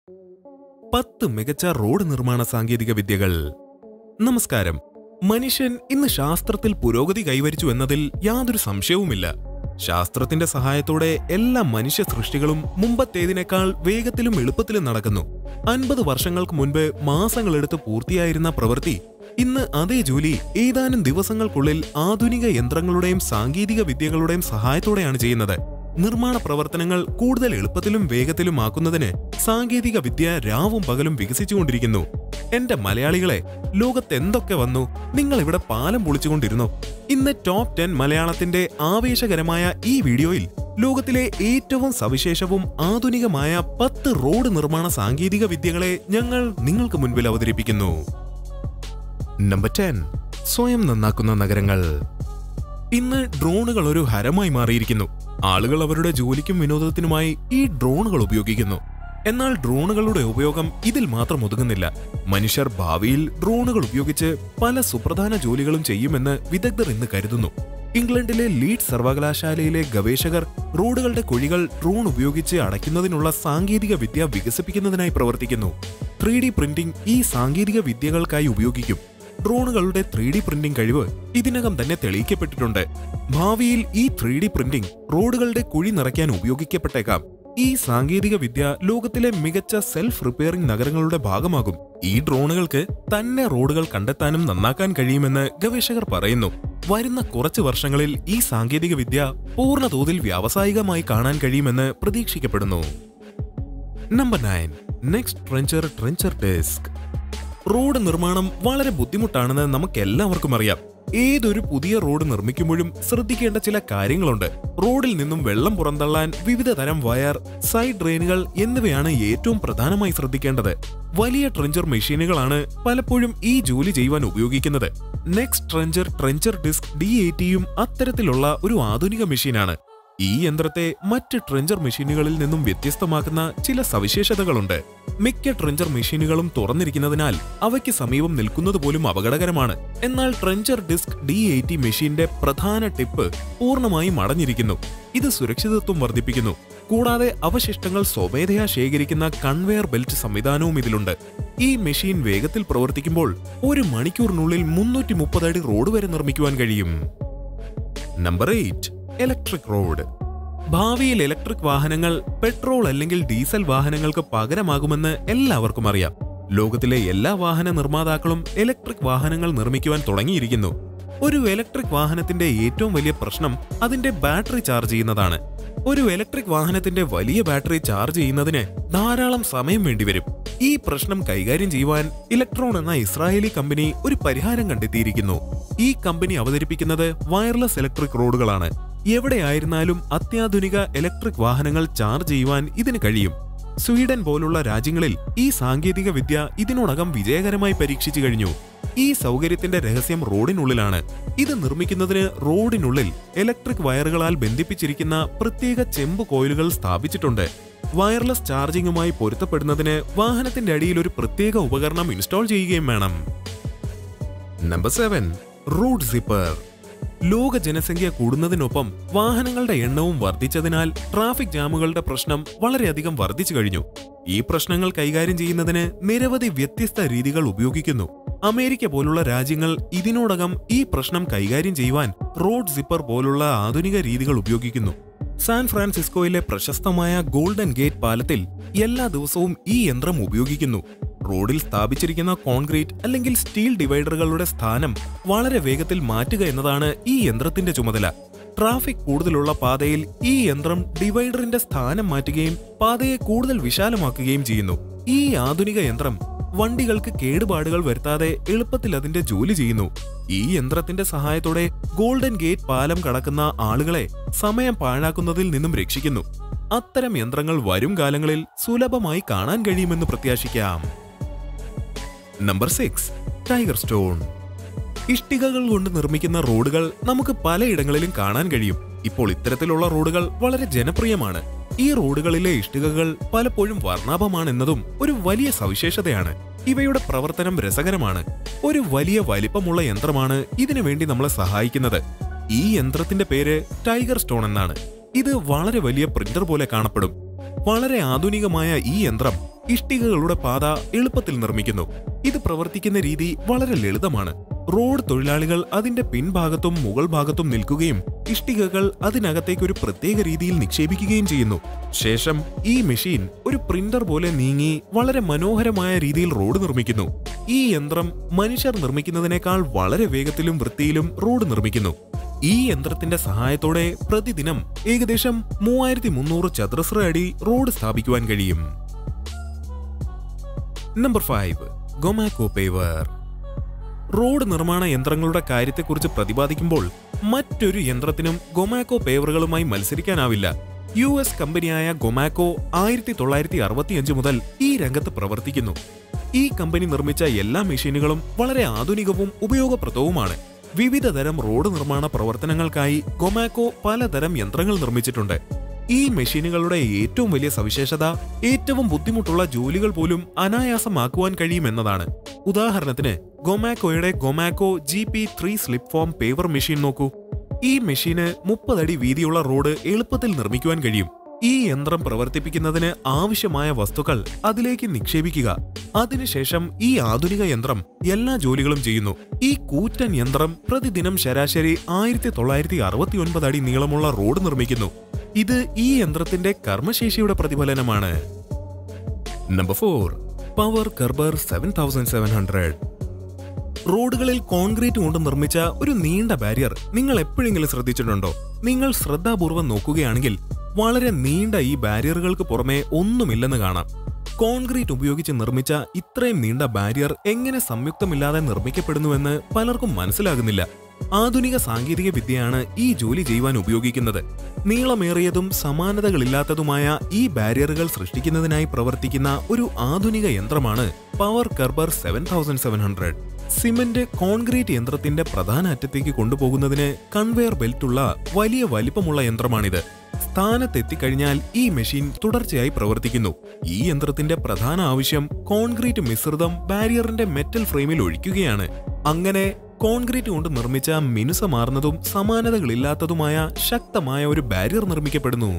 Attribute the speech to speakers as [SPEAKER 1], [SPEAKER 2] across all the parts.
[SPEAKER 1] പത്ത് മികച്ച റോഡ് നിർമ്മാണ സാങ്കേതിക വിദ്യകൾ നമസ്കാരം മനുഷ്യൻ ഇന്ന് ശാസ്ത്രത്തിൽ പുരോഗതി കൈവരിച്ചു എന്നതിൽ യാതൊരു സംശയവുമില്ല ശാസ്ത്രത്തിന്റെ സഹായത്തോടെ എല്ലാ മനുഷ്യ സൃഷ്ടികളും മുമ്പത്തേതിനേക്കാൾ വേഗത്തിലും എളുപ്പത്തിലും നടക്കുന്നു അൻപത് വർഷങ്ങൾക്ക് മുൻപ് മാസങ്ങളെടുത്ത് പൂർത്തിയായിരുന്ന പ്രവൃത്തി ഇന്ന് അതേ ജോലി ഏതാനും ദിവസങ്ങൾക്കുള്ളിൽ ആധുനിക യന്ത്രങ്ങളുടെയും സാങ്കേതിക വിദ്യകളുടെയും സഹായത്തോടെയാണ് ചെയ്യുന്നത് നിർമ്മാണ പ്രവർത്തനങ്ങൾ കൂടുതൽ എളുപ്പത്തിലും വേഗത്തിലും ആക്കുന്നതിന് സാങ്കേതിക വിദ്യ രാവും പകലും വികസിച്ചുകൊണ്ടിരിക്കുന്നു എന്റെ മലയാളികളെ ലോകത്ത് എന്തൊക്കെ വന്നു നിങ്ങൾ ഇവിടെ പാലം പൊളിച്ചുകൊണ്ടിരുന്നു ഇന്ന് ടോപ്പ് ടെൻ മലയാളത്തിന്റെ ആവേശകരമായ ഈ വീഡിയോയിൽ ലോകത്തിലെ ഏറ്റവും സവിശേഷവും ആധുനികമായ പത്ത് റോഡ് നിർമ്മാണ സാങ്കേതിക വിദ്യകളെ ഞങ്ങൾ നിങ്ങൾക്ക് മുൻപിൽ അവതരിപ്പിക്കുന്നു നമ്പർ ടെൻ സ്വയം നന്നാക്കുന്ന നഗരങ്ങൾ ഇന്ന് ഡ്രോണുകൾ ഒരു ഹരമായി മാറിയിരിക്കുന്നു ആളുകൾ അവരുടെ ജോലിക്കും വിനോദത്തിനുമായി ഈ ഡ്രോണുകൾ ഉപയോഗിക്കുന്നു എന്നാൽ ഡ്രോണുകളുടെ ഉപയോഗം ഇതിൽ മാത്രം ഒതുങ്ങുന്നില്ല മനുഷ്യർ ഭാവിയിൽ ഡ്രോണുകൾ ഉപയോഗിച്ച് പല സുപ്രധാന ജോലികളും ചെയ്യുമെന്ന് വിദഗ്ധർ ഇന്ന് കരുതുന്നു ഇംഗ്ലണ്ടിലെ ലീഡ് സർവകലാശാലയിലെ ഗവേഷകർ റോഡുകളുടെ കുഴികൾ ഡ്രോൺ ഉപയോഗിച്ച് അടയ്ക്കുന്നതിനുള്ള സാങ്കേതിക വിദ്യ വികസിപ്പിക്കുന്നതിനായി പ്രവർത്തിക്കുന്നു ത്രീ ഡി പ്രിന്റിംഗ് ഈ സാങ്കേതിക വിദ്യകൾക്കായി ഉപയോഗിക്കും ഡ്രോണുകളുടെ ത്രീ ഡി പ്രിന്റിംഗ് കഴിവ് ഇതിനകം തന്നെ തെളിയിക്കപ്പെട്ടിട്ടുണ്ട് ഭാവിയിൽ ഈ ത്രീ ഡി പ്രിന്റിംഗ് റോഡുകളുടെ കുഴി നിറയ്ക്കാൻ ഉപയോഗിക്കപ്പെട്ടേക്കാം ഈ സാങ്കേതിക വിദ്യ ലോകത്തിലെ മികച്ച സെൽഫ് റിപ്പയറിംഗ് നഗരങ്ങളുടെ ഭാഗമാകും ഈ ഡ്രോണുകൾക്ക് തന്നെ റോഡുകൾ കണ്ടെത്താനും നന്നാക്കാൻ കഴിയുമെന്ന് ഗവേഷകർ പറയുന്നു വരുന്ന കുറച്ച് വർഷങ്ങളിൽ ഈ സാങ്കേതിക വിദ്യ പൂർണ്ണ തോതിൽ വ്യാവസായികമായി കാണാൻ കഴിയുമെന്ന് പ്രതീക്ഷിക്കപ്പെടുന്നു number nine next trencher trencher desk road നിർമ്മാണം വളരെ ബുദ്ധിമുട്ടാണെന്ന് നമുക്ക് എല്ലാവർക്കും അറിയാം ഏതൊരു പുതിയ റോഡ് നിർമ്മിക്കുമ്പോഴും ശ്രദ്ധിക്കേണ്ട ചില കാര്യങ്ങളുണ്ട് റോഡിൽ നിന്നും വെള്ളം പുറന്തള്ളാൻ വിവിധ തരം വയർ സൈഡ് ഡ്രെയിനുകൾ എന്നിവയാണ് ഏറ്റവും പ്രധാനമായി ശ്രദ്ധിക്കേണ്ടത് വലിയ ട്രെഞ്ചർ മെഷീനുകളാണ് പലപ്പോഴും ഈ ജോലി ചെയ്യുവാൻ ഉപയോഗിക്കുന്നത് next trencher trencher disc D യും അത്തരത്തിലുള്ള ഒരു ആധുനിക മെഷീനാണ് ഈ യന്ത്രത്തെ മറ്റ് ട്രെഞ്ചർ മെഷീനുകളിൽ നിന്നും വ്യത്യസ്തമാക്കുന്ന ചില സവിശേഷതകളുണ്ട് മിക്ക ട്രെഞ്ചർ മെഷീനുകളും തുറന്നിരിക്കുന്നതിനാൽ അവയ്ക്ക് സമീപം നിൽക്കുന്നത് പോലും അപകടകരമാണ് എന്നാൽ ട്രെഞ്ചർ ഡിസ്ക് ഡി എയ്റ്റി മെഷീന്റെ പ്രധാന ടിപ്പ് പൂർണ്ണമായും അടഞ്ഞിരിക്കുന്നു ഇത് സുരക്ഷിതത്വം വർദ്ധിപ്പിക്കുന്നു കൂടാതെ അവശിഷ്ടങ്ങൾ സ്വമേധയാ ശേഖരിക്കുന്ന കൺവെയർ ബെൽറ്റ് സംവിധാനവും ഇതിലുണ്ട് ഈ മെഷീൻ വേഗത്തിൽ പ്രവർത്തിക്കുമ്പോൾ ഒരു മണിക്കൂറിനുള്ളിൽ മുന്നൂറ്റി മുപ്പത് അടി റോഡ് വരെ നിർമ്മിക്കുവാൻ കഴിയും നമ്പർ എയ്റ്റ് ഇലക്ട്രിക് റോഡ് ഭാവിയിൽ ഇലക്ട്രിക് വാഹനങ്ങൾ പെട്രോൾ അല്ലെങ്കിൽ ഡീസൽ വാഹനങ്ങൾക്ക് പകരമാകുമെന്ന് എല്ലാവർക്കും അറിയാം ലോകത്തിലെ എല്ലാ വാഹന നിർമ്മാതാക്കളും ഇലക്ട്രിക് വാഹനങ്ങൾ നിർമ്മിക്കുവാൻ തുടങ്ങിയിരിക്കുന്നു ഒരു ഇലക്ട്രിക് വാഹനത്തിന്റെ ഏറ്റവും വലിയ പ്രശ്നം അതിന്റെ ബാറ്ററി ചാർജ് ചെയ്യുന്നതാണ് ഒരു ഇലക്ട്രിക് വാഹനത്തിന്റെ വലിയ ബാറ്ററി ചാർജ് ചെയ്യുന്നതിന് ധാരാളം സമയം വേണ്ടിവരും ഈ പ്രശ്നം കൈകാര്യം ചെയ്യുവാൻ ഇലക്ട്രോൺ എന്ന ഇസ്രായേലി കമ്പനി ഒരു പരിഹാരം കണ്ടെത്തിയിരിക്കുന്നു ഈ കമ്പനി അവതരിപ്പിക്കുന്നത് വയർലെസ് ഇലക്ട്രിക് റോഡുകളാണ് എവിടെയായിരുന്നാലും അത്യാധുനിക ഇലക്ട്രിക് വാഹനങ്ങൾ ചാർജ് ചെയ്യുവാൻ ഇതിന് കഴിയും സ്വീഡൻ പോലുള്ള രാജ്യങ്ങളിൽ ഈ സാങ്കേതിക വിദ്യ ഇതിനോടകം വിജയകരമായി പരീക്ഷിച്ചു കഴിഞ്ഞു ഈ സൗകര്യത്തിന്റെ രഹസ്യം റോഡിനുള്ളിലാണ് ഇത് നിർമ്മിക്കുന്നതിന് റോഡിനുള്ളിൽ ഇലക്ട്രിക് വയറുകളാൽ ബന്ധിപ്പിച്ചിരിക്കുന്ന പ്രത്യേക ചെമ്പ് കോയിലുകൾ സ്ഥാപിച്ചിട്ടുണ്ട് വയർലെസ് ചാർജിംഗുമായി പൊരുത്തപ്പെടുന്നതിന് വാഹനത്തിന്റെ അടിയിൽ ഒരു പ്രത്യേക ഉപകരണം ഇൻസ്റ്റാൾ ചെയ്യുകയും വേണം നമ്പർ സെവൻ റൂട്ട് സിപ്പർ ലോക ജനസംഖ്യ കൂടുന്നതിനൊപ്പം വാഹനങ്ങളുടെ എണ്ണവും വർദ്ധിച്ചതിനാൽ ട്രാഫിക് ജാമുകളുടെ പ്രശ്നം വളരെയധികം വർദ്ധിച്ചു കഴിഞ്ഞു ഈ പ്രശ്നങ്ങൾ കൈകാര്യം ചെയ്യുന്നതിന് നിരവധി വ്യത്യസ്ത രീതികൾ ഉപയോഗിക്കുന്നു അമേരിക്ക പോലുള്ള രാജ്യങ്ങൾ ഇതിനോടകം ഈ പ്രശ്നം കൈകാര്യം ചെയ്യുവാൻ റോഡ് സിപ്പർ പോലുള്ള ആധുനിക രീതികൾ ഉപയോഗിക്കുന്നു സാൻ ഫ്രാൻസിസ്കോയിലെ പ്രശസ്തമായ ഗോൾഡൻ ഗേറ്റ് പാലത്തിൽ എല്ലാ ദിവസവും ഈ യന്ത്രം ഉപയോഗിക്കുന്നു റോഡിൽ സ്ഥാപിച്ചിരിക്കുന്ന കോൺക്രീറ്റ് അല്ലെങ്കിൽ സ്റ്റീൽ ഡിവൈഡറുകളുടെ സ്ഥാനം വളരെ വേഗത്തിൽ മാറ്റുക എന്നതാണ് ഈ യന്ത്രത്തിന്റെ ചുമതല ട്രാഫിക് കൂടുതലുള്ള പാതയിൽ ഈ യന്ത്രം ഡിവൈഡറിന്റെ സ്ഥാനം മാറ്റുകയും പാതയെ കൂടുതൽ വിശാലമാക്കുകയും ചെയ്യുന്നു ഈ ആധുനിക യന്ത്രം വണ്ടികൾക്ക് കേടുപാടുകൾ വരുത്താതെ എളുപ്പത്തിൽ അതിന്റെ ജോലി ചെയ്യുന്നു ഈ യന്ത്രത്തിന്റെ സഹായത്തോടെ ഗോൾഡൻ ഗേറ്റ് പാലം കടക്കുന്ന ആളുകളെ സമയം പാഴാക്കുന്നതിൽ നിന്നും രക്ഷിക്കുന്നു അത്തരം യന്ത്രങ്ങൾ വരും കാലങ്ങളിൽ സുലഭമായി കാണാൻ കഴിയുമെന്ന് പ്രത്യാശിക്കാം നമ്പർ സിക്സ് ടൈഗർ സ്റ്റോൺ ഇഷ്ടികകൾ കൊണ്ട് നിർമ്മിക്കുന്ന റോഡുകൾ നമുക്ക് പലയിടങ്ങളിലും കാണാൻ കഴിയും ഇപ്പോൾ ഇത്തരത്തിലുള്ള റോഡുകൾ വളരെ ജനപ്രിയമാണ് ഈ റോഡുകളിലെ ഇഷ്ടികകൾ പലപ്പോഴും വർണ്ണാഭമാണെന്നതും ഒരു വലിയ സവിശേഷതയാണ് ഇവയുടെ പ്രവർത്തനം രസകരമാണ് ഒരു വലിയ വലിപ്പമുള്ള യന്ത്രമാണ് ഇതിനു വേണ്ടി നമ്മളെ സഹായിക്കുന്നത് ഈ യന്ത്രത്തിന്റെ പേര് ടൈഗർ സ്റ്റോൺ എന്നാണ് ഇത് വളരെ വലിയ പ്രിന്റർ പോലെ കാണപ്പെടും വളരെ ആധുനികമായ ഈ യന്ത്രം ഇഷ്ടികകളുടെ പാത എളുപ്പത്തിൽ നിർമ്മിക്കുന്നു ഇത് പ്രവർത്തിക്കുന്ന രീതി വളരെ ലളിതമാണ് റോഡ് തൊഴിലാളികൾ അതിന്റെ പിൻഭാഗത്തും മുകൾ ഭാഗത്തും നിൽക്കുകയും ഇഷ്ടികകൾ അതിനകത്തേക്ക് ഒരു പ്രത്യേക രീതിയിൽ നിക്ഷേപിക്കുകയും ചെയ്യുന്നു ശേഷം ഈ മെഷീൻ ഒരു പ്രിന്റർ പോലെ നീങ്ങി വളരെ മനോഹരമായ രീതിയിൽ റോഡ് നിർമ്മിക്കുന്നു ഈ യന്ത്രം മനുഷ്യർ നിർമ്മിക്കുന്നതിനേക്കാൾ വളരെ വേഗത്തിലും വൃത്തിയിലും റോഡ് നിർമ്മിക്കുന്നു ഈ യന്ത്രത്തിന്റെ സഹായത്തോടെ പ്രതിദിനം ഏകദേശം മൂവായിരത്തി മുന്നൂറ് ചതുരശ്ര അടി റോഡ് സ്ഥാപിക്കുവാൻ കഴിയും number five Gomaco paver road നിർമ്മാണ യന്ത്രങ്ങളുടെ കാര്യത്തെക്കുറിച്ച് പ്രതിപാദിക്കുമ്പോൾ മറ്റൊരു യന്ത്രത്തിനും ഗൊമാക്കോ പേവറുകളുമായി മത്സരിക്കാനാവില്ല യു എസ് കമ്പനിയായ ഗൊമാക്കോ ആയിരത്തി തൊള്ളായിരത്തി അറുപത്തിയഞ്ച് മുതൽ ഈ രംഗത്ത് പ്രവർത്തിക്കുന്നു ഈ കമ്പനി നിർമ്മിച്ച എല്ലാ മെഷീനുകളും വളരെ ആധുനികവും ഉപയോഗപ്രദവുമാണ് വിവിധ തരം റോഡ് നിർമ്മാണ പ്രവർത്തനങ്ങൾക്കായി ഗൊമാക്കോ പലതരം യന്ത്രങ്ങൾ നിർമ്മിച്ചിട്ടുണ്ട് ഈ മെഷീനുകളുടെ ഏറ്റവും വലിയ സവിശേഷത ഏറ്റവും ബുദ്ധിമുട്ടുള്ള ജോലികൾ പോലും അനായാസമാക്കുവാൻ കഴിയുമെന്നതാണ് ഉദാഹരണത്തിന് ഗൊമാക്കോയുടെ Gomaco G P three slip form paver machine നോക്കൂ ഈ മെഷീന് മുപ്പതടി വീതിയുള്ള റോഡ് എളുപ്പത്തിൽ നിർമ്മിക്കുവാൻ കഴിയും ഈ യന്ത്രം പ്രവർത്തിപ്പിക്കുന്നതിന് ആവശ്യമായ വസ്തുക്കൾ അതിലേക്ക് നിക്ഷേപിക്കുക അതിനുശേഷം ഈ ആധുനിക യന്ത്രം എല്ലാ ജോലികളും ചെയ്യുന്നു ഈ കൂറ്റൻ യന്ത്രം പ്രതിദിനം ശരാശരി ആയിരത്തി തൊള്ളായിരത്തി അറുപത്തി ഒൻപത് അടി നീളമുള്ള റോഡ് നിർമ്മിക്കുന്നു ഇത് ഈ യന്ത്രത്തിന്റെ കർമ്മശേഷിയുടെ പ്രതിഫലനമാണ് number four power curber seven thousand seven hundred റോഡുകളിൽ കോൺക്രീറ്റ് കൊണ്ട് നിർമ്മിച്ച ഒരു നീണ്ട ബാരിയർ നിങ്ങൾ എപ്പോഴെങ്കിലും ശ്രദ്ധിച്ചിട്ടുണ്ടോ നിങ്ങൾ ശ്രദ്ധാപൂർവം നോക്കുകയാണെങ്കിൽ വളരെ നീണ്ട ഈ ബാരിയറുകൾക്ക് പുറമെ ഒന്നുമില്ലെന്ന് കാണാം കോൺക്രീറ്റ് ഉപയോഗിച്ച് നിർമ്മിച്ച ഇത്രയും നീണ്ട ബാരിയർ എങ്ങനെ സംയുക്തമില്ലാതെ നിർമ്മിക്കപ്പെടുന്നുവെന്ന് പലർക്കും മനസ്സിലാകുന്നില്ല ആധുനിക സാങ്കേതിക വിദ്യയാണ് ഈ ജോലി ചെയ്യുവാൻ ഉപയോഗിക്കുന്നത് നീളമേറിയതും സമാനതകളില്ലാത്തതുമായ ഈ ബാരിയറുകൾ സൃഷ്ടിക്കുന്നതിനായി പ്രവർത്തിക്കുന്ന ഒരു ആധുനിക യന്ത്രമാണ് power curber seven thousand seven hundred cement concrete യന്ത്രത്തിന്റെ പ്രധാന അറ്റത്തേക്ക് കൊണ്ടുപോകുന്നതിന് കൺവെയർ ബെൽറ്റുള്ള വലിയ വലിപ്പമുള്ള യന്ത്രമാണിത് സ്ഥാനത്തെത്തിക്കഴിഞ്ഞാൽ ഈ മെഷീൻ തുടർച്ചയായി പ്രവർത്തിക്കുന്നു ഈ യന്ത്രത്തിന്റെ പ്രധാന ആവശ്യം കോൺക്രീറ്റ് മിശ്രിതം ബാരിയറിന്റെ മെറ്റൽ ഫ്രെയിമിൽ ഒഴിക്കുകയാണ് അങ്ങനെ കോൺക്രീറ്റ് കൊണ്ട് നിർമ്മിച്ച മിനുസമാർന്നതും സമാനതകളില്ലാത്തതുമായ ശക്തമായ ഒരു ബാരിയർ നിർമ്മിക്കപ്പെടുന്നു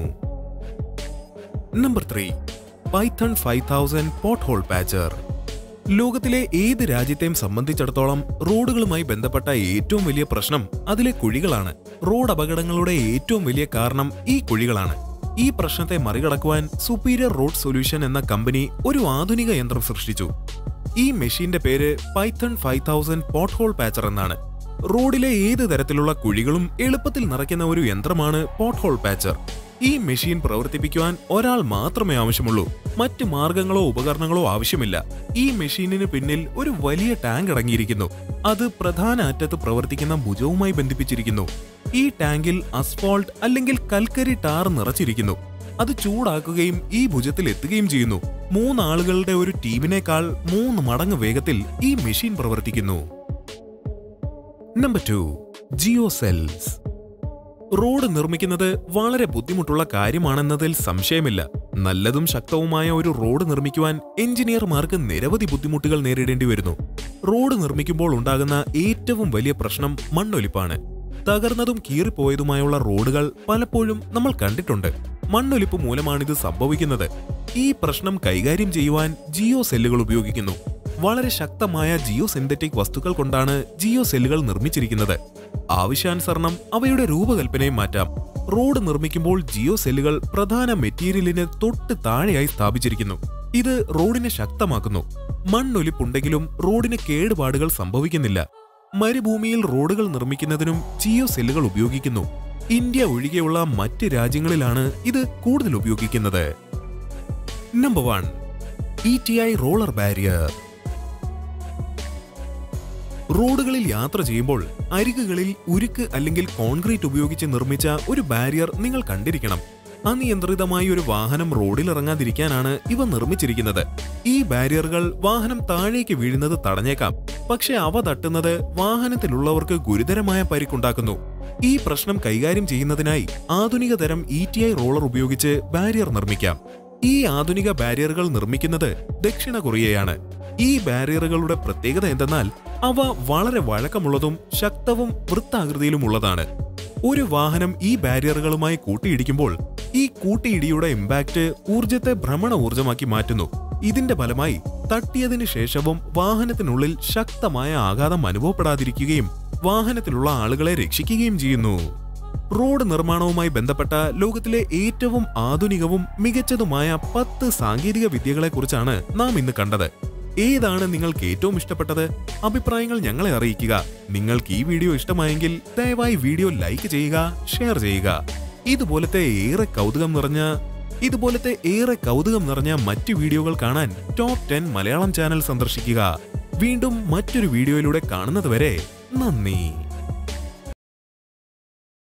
[SPEAKER 1] number three Python five thousand pothole patcher ലോകത്തിലെ ഏത് രാജ്യത്തെയും സംബന്ധിച്ചിടത്തോളം റോഡുകളുമായി ബന്ധപ്പെട്ട ഏറ്റവും വലിയ പ്രശ്നം അതിലെ കുഴികളാണ് റോഡ് അപകടങ്ങളുടെ ഏറ്റവും വലിയ കാരണം ഈ കുഴികളാണ് ഈ പ്രശ്നത്തെ മറികടക്കുവാൻ സുപ്പീരിയർ റോഡ് സൊല്യൂഷൻ എന്ന കമ്പനി ഒരു ആധുനിക യന്ത്രം സൃഷ്ടിച്ചു ഈ മെഷീന്റെ പേര് Python five thousand pothole patcher എന്നാണ് റോഡിലെ ഏത് തരത്തിലുള്ള കുഴികളും എളുപ്പത്തിൽ നിറയ്ക്കുന്ന ഒരു യന്ത്രമാണ് പോട്ട് ഹോൾ പാച്ചർ ഈ മെഷീൻ പ്രവർത്തിപ്പിക്കുവാൻ ഒരാൾ മാത്രമേ ആവശ്യമുള്ളൂ മറ്റ് മാർഗങ്ങളോ ഉപകരണങ്ങളോ ആവശ്യമില്ല ഈ മെഷീനിന് പിന്നിൽ ഒരു വലിയ ടാങ്ക് അടങ്ങിയിരിക്കുന്നു അത് പ്രധാന അറ്റത്ത് പ്രവർത്തിക്കുന്ന ഭുജവുമായി ബന്ധിപ്പിച്ചിരിക്കുന്നു ഈ ടാങ്കിൽ അസ്ഫോൾട്ട് അല്ലെങ്കിൽ കൽക്കരി ടാർ നിറച്ചിരിക്കുന്നു അത് ചൂടാക്കുകയും ഈ ഭുജത്തിൽ എത്തുകയും ചെയ്യുന്നു മൂന്നാളുകളുടെ ഒരു ടീമിനേക്കാൾ മൂന്ന് മടങ്ങ് വേഗത്തിൽ ഈ മെഷീൻ പ്രവർത്തിക്കുന്നു number two geo cells road നിർമ്മിക്കുന്നത് വളരെ ബുദ്ധിമുട്ടുള്ള കാര്യമാണെന്നതിൽ സംശയമില്ല നല്ലതും ശക്തവുമായ ഒരു റോഡ് നിർമ്മിക്കുവാൻ എഞ്ചിനീയർമാർക്ക് നിരവധി ബുദ്ധിമുട്ടുകൾ നേരിടേണ്ടി വരുന്നു റോഡ് നിർമ്മിക്കുമ്പോൾ ഉണ്ടാകുന്ന ഏറ്റവും വലിയ പ്രശ്നം മണ്ണൊലിപ്പാണ് തകർന്നതും കീറിപ്പോയതുമായുള്ള റോഡുകൾ പലപ്പോഴും നമ്മൾ കണ്ടിട്ടുണ്ട് മണ്ണൊലിപ്പ് മൂലമാണിത് സംഭവിക്കുന്നത് ഈ പ്രശ്നം കൈകാര്യം ചെയ്യുവാൻ ജിയോ സെല്ലുകൾ ഉപയോഗിക്കുന്നു വളരെ ശക്തമായ ജിയോ സിന്തറ്റിക് വസ്തുക്കൾ കൊണ്ടാണ് ജിയോ സെല്ലുകൾ നിർമ്മിച്ചിരിക്കുന്നത് ആവശ്യാനുസരണം അവയുടെ രൂപകൽപ്പനയും മാറ്റാം റോഡ് നിർമ്മിക്കുമ്പോൾ ജിയോ സെല്ലുകൾ പ്രധാന മെറ്റീരിയലിന് തൊട്ട് താഴെയായി സ്ഥാപിച്ചിരിക്കുന്നു ഇത് റോഡിനെ ശക്തമാക്കുന്നു മണ്ണൊലിപ്പുണ്ടെങ്കിലും റോഡിന് കേടുപാടുകൾ സംഭവിക്കുന്നില്ല മരുഭൂമിയിൽ റോഡുകൾ നിർമ്മിക്കുന്നതിനും ജിയോ സെല്ലുകൾ ഉപയോഗിക്കുന്നു ഇന്ത്യ ഒഴികെയുള്ള മറ്റ് രാജ്യങ്ങളിലാണ് ഇത് കൂടുതൽ ഉപയോഗിക്കുന്നത് number one E T I roller barrier റോഡുകളിൽ യാത്ര ചെയ്യുമ്പോൾ അരികുകളിൽ ഉരുക്ക് അല്ലെങ്കിൽ കോൺക്രീറ്റ് ഉപയോഗിച്ച് നിർമ്മിച്ച ഒരു ബാരിയർ നിങ്ങൾ കണ്ടിരിക്കണം അനിയന്ത്രിതമായി ഒരു വാഹനം റോഡിൽ ഇറങ്ങാതിരിക്കാനാണ് ഇവ നിർമ്മിച്ചിരിക്കുന്നത് ഈ ബാരിയറുകൾ വാഹനം താഴേക്ക് വീഴുന്നത് തടഞ്ഞേക്കാം പക്ഷെ അവ തട്ടുന്നത് വാഹനത്തിലുള്ളവർക്ക് ഗുരുതരമായ പരിക്കുണ്ടാക്കുന്നു ഈ പ്രശ്നം കൈകാര്യം ചെയ്യുന്നതിനായി ആധുനിക തരം ഇ ടി ഐ റോളർ ഉപയോഗിച്ച് ബാരിയർ നിർമ്മിക്കാം ഈ ആധുനിക ബാരിയറുകൾ നിർമ്മിക്കുന്നത് ദക്ഷിണ കൊറിയയാണ് ഈ ബാരിയറുകളുടെ പ്രത്യേകത എന്തെന്നാൽ അവ വളരെ വഴക്കമുള്ളതും ശക്തവും വൃത്താകൃതിയിലുമുള്ളതാണ് ഒരു വാഹനം ഈ ബാരിയറുകളുമായി കൂട്ടിയിടിക്കുമ്പോൾ ഈ കൂട്ടിയിടിയുടെ ഇമ്പാക്ട് ഊർജത്തെ ഭ്രമണ ഊർജമാക്കി മാറ്റുന്നു ഇതിന്റെ ഫലമായി തട്ടിയതിനു ശേഷവും വാഹനത്തിനുള്ളിൽ ശക്തമായ ആഘാതം അനുഭവപ്പെടാതിരിക്കുകയും വാഹനത്തിലുള്ള ആളുകളെ രക്ഷിക്കുകയും ചെയ്യുന്നു റോഡ് നിർമ്മാണവുമായി ബന്ധപ്പെട്ട ലോകത്തിലെ ഏറ്റവും ആധുനികവും മികച്ചതുമായ പത്ത് സാങ്കേതിക വിദ്യകളെക്കുറിച്ചാണ് നാം ഇന്ന് കണ്ടത് ഏതാണ് നിങ്ങൾക്ക് ഏറ്റവും ഇഷ്ടപ്പെട്ടത് അഭിപ്രായങ്ങൾ ഞങ്ങളെ അറിയിക്കുക നിങ്ങൾക്ക് ഈ വീഡിയോ ഇഷ്ടമായെങ്കിൽ ദയവായി വീഡിയോ ലൈക്ക് ചെയ്യുക ഷെയർ ചെയ്യുക ഇതുപോലത്തെ ഏറെ കൗതുകം നിറഞ്ഞ ഇതുപോലത്തെ ഏറെ കൗതുകം നിറഞ്ഞ മറ്റു വീഡിയോകൾ കാണാൻ ടോപ്പ് ടെൻ മലയാളം ചാനൽ സന്ദർശിക്കുക വീണ്ടും മറ്റൊരു വീഡിയോയിലൂടെ കാണുന്നതുവരെ നന്ദി